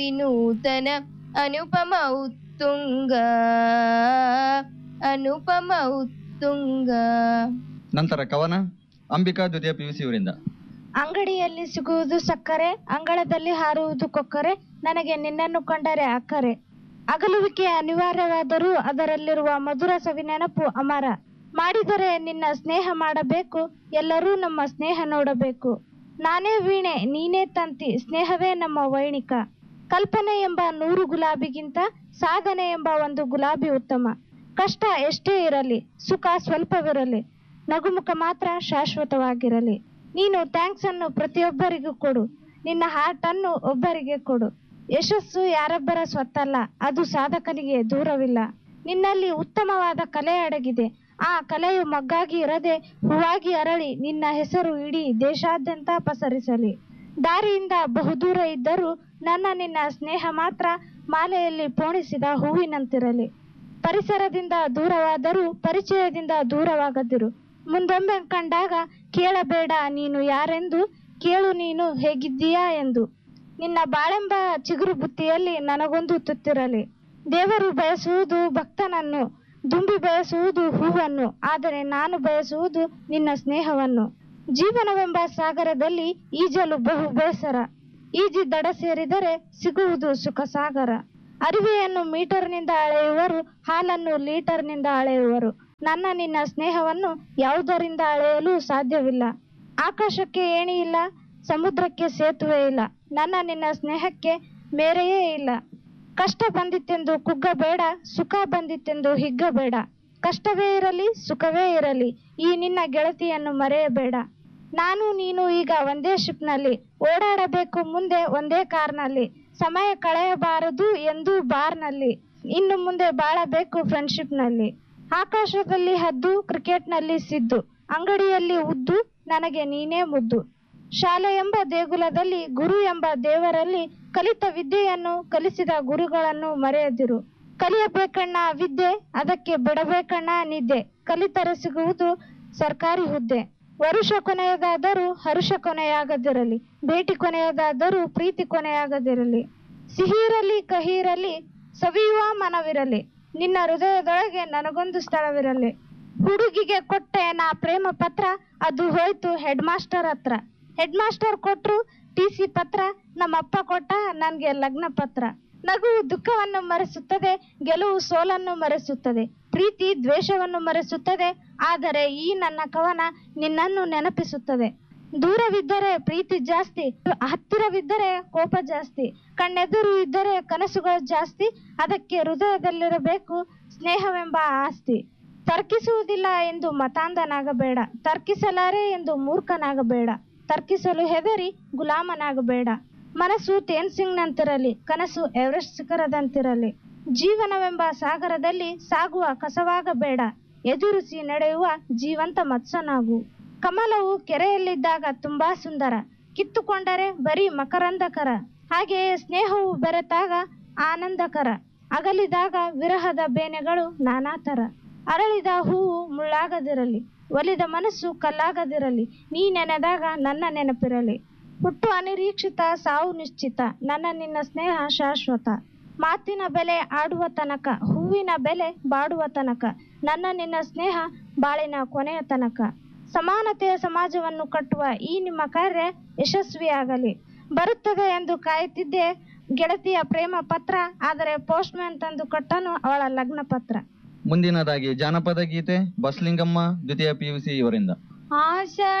ನೂತನ ಅನುಪಮ ಉತ್ತುಂಗ ಅನುಪಮ ಉತ್ತುಂಗ ನಂತರ ಕವನ ಅಂಬಿಕಾ ದ್ವಿತೀಯ ಪಿಯುಸಿ ಇವರಿಂದ ಅಂಗಡಿಯಲ್ಲಿ ಸಿಗುವುದು ಸಕ್ಕರೆ ಅಂಗಳದಲ್ಲಿ ಹಾರುವುದು ಕೊಕ್ಕರೆ ನನಗೆ ನಿನ್ನನ್ನು ಕಂಡರೆ ಅಕ್ಕರೆ ಅಗಲುವಿಕೆ ಅನಿವಾರ್ಯವಾದರೂ ಅದರಲ್ಲಿರುವ ಮಧುರ ಸವಿ ನೆನಪು ಅಮರ ಮಾಡಿದರೆ ನಿನ್ನ ಸ್ನೇಹ ಮಾಡಬೇಕು ಎಲ್ಲರೂ ನಮ್ಮ ಸ್ನೇಹ ನೋಡಬೇಕು ನಾನೇ ವೀಣೆ ನೀನೇ ತಂತಿ ಸ್ನೇಹವೇ ನಮ್ಮ ವೈಣಿಕ ಕಲ್ಪನೆ ಎಂಬ ನೂರು ಗುಲಾಬಿಗಿಂತ ಸಾಧನೆ ಎಂಬ ಒಂದು ಗುಲಾಬಿ ಉತ್ತಮ ಕಷ್ಟ ಎಷ್ಟೇ ಇರಲಿ ಸುಖ ಸ್ವಲ್ಪವಿರಲಿ ನಗುಮುಖ ಮಾತ್ರ ಶಾಶ್ವತವಾಗಿರಲಿ ನೀನು ಥ್ಯಾಂಕ್ಸ್ ಅನ್ನು ಪ್ರತಿಯೊಬ್ಬರಿಗೂ ಕೊಡು ನಿನ್ನ ಹಾರ್ಟ್ ಅನ್ನು ಒಬ್ಬರಿಗೆ ಕೊಡು ಯಶಸ್ಸು ಯಾರೊಬ್ಬರ ಸ್ವತ್ತಲ್ಲ ಅದು ಸಾಧಕನಿಗೆ ದೂರವಿಲ್ಲ ನಿನ್ನಲ್ಲಿ ಉತ್ತಮವಾದ ಕಲೆ ಅಡಗಿದೆ ಆ ಕಲೆಯು ಮಗ್ಗಾಗಿ ಇರದೆ ಹೂವಾಗಿ ಅರಳಿ ನಿನ್ನ ಹೆಸರು ಇಡೀ ದೇಶಾದ್ಯಂತ ಪಸರಿಸಲಿ ದಾರಿಯಿಂದ ಬಹುದೂರ ಇದ್ದರೂ ನನ್ನ ನಿನ್ನ ಸ್ನೇಹ ಮಾತ್ರ ಮಾಲೆಯಲ್ಲಿ ಪೋಣಿಸಿದ ಹೂವಿನಂತಿರಲಿ ಪರಿಸರದಿಂದ ದೂರವಾದರೂ ಪರಿಚಯದಿಂದ ದೂರವಾಗದಿರು ಮುಂದೊಮ್ಮೆ ಕಂಡಾಗ ಕೇಳಬೇಡ ನೀನು ಯಾರೆಂದು ಕೇಳು ನೀನು ಹೇಗಿದ್ದೀಯಾ ಎಂದು ನಿನ್ನ ಬಾಳೆಂಬ ಚಿಗುರು ಬುತ್ತಿಯಲ್ಲಿ ನನಗೊಂದು ತುತ್ತಿರಲಿ ದೇವರು ಬಯಸುವುದು ಭಕ್ತನನ್ನು ದುಂಬಿ ಬಯಸುವುದು ಹೂವನ್ನು ಆದರೆ ನಾನು ಬಯಸುವುದು ನಿನ್ನ ಸ್ನೇಹವನ್ನು ಜೀವನವೆಂಬ ಸಾಗರದಲ್ಲಿ ಈಜಲು ಬಹು ಬೇಸರ ಈಜಿ ದಡ ಸೇರಿದರೆ ಸಿಗುವುದು ಸುಖ ಸಾಗರ ಅರಿವೆಯನ್ನು ಮೀಟರ್ನಿಂದ ಅಳೆಯುವರು ಹಾಲನ್ನು ಲೀಟರ್ನಿಂದ ಅಳೆಯುವರು ನನ್ನ ನಿನ್ನ ಸ್ನೇಹವನ್ನು ಯಾವುದರಿಂದ ಅಳೆಯಲು ಸಾಧ್ಯವಿಲ್ಲ ಆಕಾಶಕ್ಕೆ ಏಣಿ ಇಲ್ಲ ಸಮುದ್ರಕ್ಕೆ ಸೇತುವೆ ಇಲ್ಲ ನನ್ನ ನಿನ್ನ ಸ್ನೇಹಕ್ಕೆ ಮೇರೆಯೇ ಇಲ್ಲ ಕಷ್ಟ ಬಂದಿತ್ತೆಂದು ಕುಗ್ಗಬೇಡ ಸುಖ ಬಂದಿತ್ತೆಂದು ಹಿಗ್ಗಬೇಡ ಕಷ್ಟವೇ ಇರಲಿ ಸುಖವೇ ಇರಲಿ ಈ ನಿನ್ನ ಗೆಳತಿಯನ್ನು ಮರೆಯಬೇಡ ನಾನು ನೀನು ಈಗ ಒಂದೇ ಶಿಪ್ನಲ್ಲಿ ಓಡಾಡಬೇಕು ಮುಂದೆ ಒಂದೇ ಕಾರ್ನಲ್ಲಿ ಸಮಯ ಕಳೆಯಬಾರದು ಎಂದು ಬಾರ್ನಲ್ಲಿ ಇನ್ನು ಮುಂದೆ ಬಾಳಬೇಕು ಫ್ರೆಂಡ್ಶಿಪ್ನಲ್ಲಿ ಆಕಾಶದಲ್ಲಿ ಹದ್ದು ಕ್ರಿಕೆಟ್ನಲ್ಲಿ ಸಿದ್ದು ಅಂಗಡಿಯಲ್ಲಿ ಉದ್ದು ನನಗೆ ನೀನೇ ಮುದ್ದು ಶಾಲೆ ಎಂಬ ದೇಗುಲದಲ್ಲಿ ಗುರು ಎಂಬ ದೇವರಲ್ಲಿ ಕಲಿತ ವಿದ್ಯೆಯನ್ನು ಕಲಿಸಿದ ಗುರುಗಳನ್ನು ಮರೆಯದಿರು ಕಲಿಯಬೇಕಣ್ಣ ವಿದ್ಯೆ ಅದಕ್ಕೆ ಬಿಡಬೇಕಣ್ಣ ನಿದ್ದೆ ಕಲಿತರೆ ಸಿಗುವುದು ಸರ್ಕಾರಿ ಹುದ್ದೆ ವರುಷ ಕೊನೆಯದಾದರೂ ಹರುಷ ಕೊನೆಯಾಗದಿರಲಿ ಭೇಟಿ ಕೊನೆಯದಾದರೂ ಪ್ರೀತಿ ಕೊನೆಯಾಗದಿರಲಿ ಸಿಹಿ ಇರಲಿ ಕಹಿ ಇರಲಿ ಸವಿಯುವ ಮನವಿರಲಿ ನಿನ್ನ ಹೃದಯದೊಳಗೆ ನನಗೊಂದು ಸ್ಥಳವಿರಲಿ ಹುಡುಗಿಗೆ ಕೊಟ್ಟೆ ನಾ ಪ್ರೇಮ ಪತ್ರ ಅದು ಹೋಯ್ತು ಹೆಡ್ ಮಾಸ್ಟರ್ ಹತ್ರ ಹೆಡ್ ಮಾಸ್ಟರ್ ಕೊಟ್ರು ಟಿ ಸಿ ಪತ್ರ ನಮ್ಮಪ್ಪ ಕೊಟ್ಟ ನನ್ಗೆ ಲಗ್ನ ಪತ್ರ ನಗು ದುಃಖವನ್ನು ಮರೆಸುತ್ತದೆ ಗೆಲುವು ಸೋಲನ್ನು ಮರೆಸುತ್ತದೆ ಪ್ರೀತಿ ದ್ವೇಷವನ್ನು ಮರೆಸುತ್ತದೆ ಆದರೆ ಈ ನನ್ನ ಕವನ ನಿನ್ನನ್ನು ನೆನಪಿಸುತ್ತದೆ ದೂರವಿದ್ದರೆ ಪ್ರೀತಿ ಜಾಸ್ತಿ ಹತ್ತಿರವಿದ್ದರೆ ಕೋಪ ಜಾಸ್ತಿ ಕಣ್ಣೆದುರು ಇದ್ದರೆ ಕನಸುಗಳು ಜಾಸ್ತಿ ಅದಕ್ಕೆ ಹೃದಯದಲ್ಲಿರಬೇಕು ಸ್ನೇಹವೆಂಬ ಆಸ್ತಿ ತರ್ಕಿಸುವುದಿಲ್ಲ ಎಂದು ಮತಾಂಧನಾಗಬೇಡ ತರ್ಕಿಸಲಾರೆ ಎಂದು ಮೂರ್ಖನಾಗಬೇಡ ತರ್ಕಿಸಲು ಹೆದರಿ ಗುಲಾಮನಾಗಬೇಡ ಮನಸ್ಸು ತೇನ್ಸಿಂಗ್ನಂತಿರಲಿ ಕನಸು ಎವರೆಸ್ಟ್ ಶಿಖರದಂತಿರಲಿ ಜೀವನವೆಂಬ ಸಾಗರದಲ್ಲಿ ಸಾಗುವ ಕಸವಾಗಬೇಡ ಎದುರಿಸಿ ನಡೆಯುವ ಜೀವಂತ ಮತ್ಸ್ಯನಾಗು ಕಮಲವು ಕೆರೆಯಲ್ಲಿದ್ದಾಗ ತುಂಬಾ ಸುಂದರ ಕಿತ್ತುಕೊಂಡರೆ ಬರೀ ಮಕರಂದಕರ ಹಾಗೆಯೇ ಸ್ನೇಹವು ಬೆರೆತಾಗ ಆನಂದಕರ ಅಗಲಿದಾಗ ವಿರಹದ ಬೇನೆಗಳು ನಾನಾ ತರ ಅರಳಿದ ಹೂವು ಮುಳ್ಳಾಗದಿರಲಿ ಒಲಿದ ಮನಸ್ಸು ಕಲ್ಲಾಗದಿರಲಿ ನೀ ನೆನೆದಾಗ ನನ್ನ ನೆನಪಿರಲಿ ಹುಟ್ಟು ಅನಿರೀಕ್ಷಿತ ಸಾವು ನಿಶ್ಚಿತ ನನ್ನ ನಿನ್ನ ಸ್ನೇಹ ಶಾಶ್ವತ ಮಾತಿನ ಬೆಲೆ ಆಡುವ ತನಕ ಹೂವಿನ ಬೆಲೆ ಬಾಡುವ ತನಕ ನನ್ನ ನಿನ್ನ ಸ್ನೇಹ ಬಾಳಿನ ಕೊನೆಯ ತನಕ ಸಮಾನತೆಯ ಸಮಾಜವನ್ನು ಕಟ್ಟುವ ಈ ನಿಮ್ಮ ಕಾರ್ಯ ಯಶಸ್ವಿಯಾಗಲಿ ಬರುತ್ತದೆ ಎಂದು ಕಾಯುತ್ತಿದ್ದೆ ಗೆಳತಿಯ ಪ್ರೇಮ ಪತ್ರ ಆದರೆ ಪೋಸ್ಟ್ ಮ್ಯಾನ್ ತಂದು ಕೊಟ್ಟನು ಅವಳ ಲಗ್ನ ಪತ್ರ ಮುಂದಿನದಾಗಿ ಜಾನಪದ ಗೀತೆ ಬಸ್ಲಿಂಗಮ್ಮ ದ್ವಿತೀಯ ಪಿಯುಸಿ ಇವರಿಂದ ಆಷಾಢ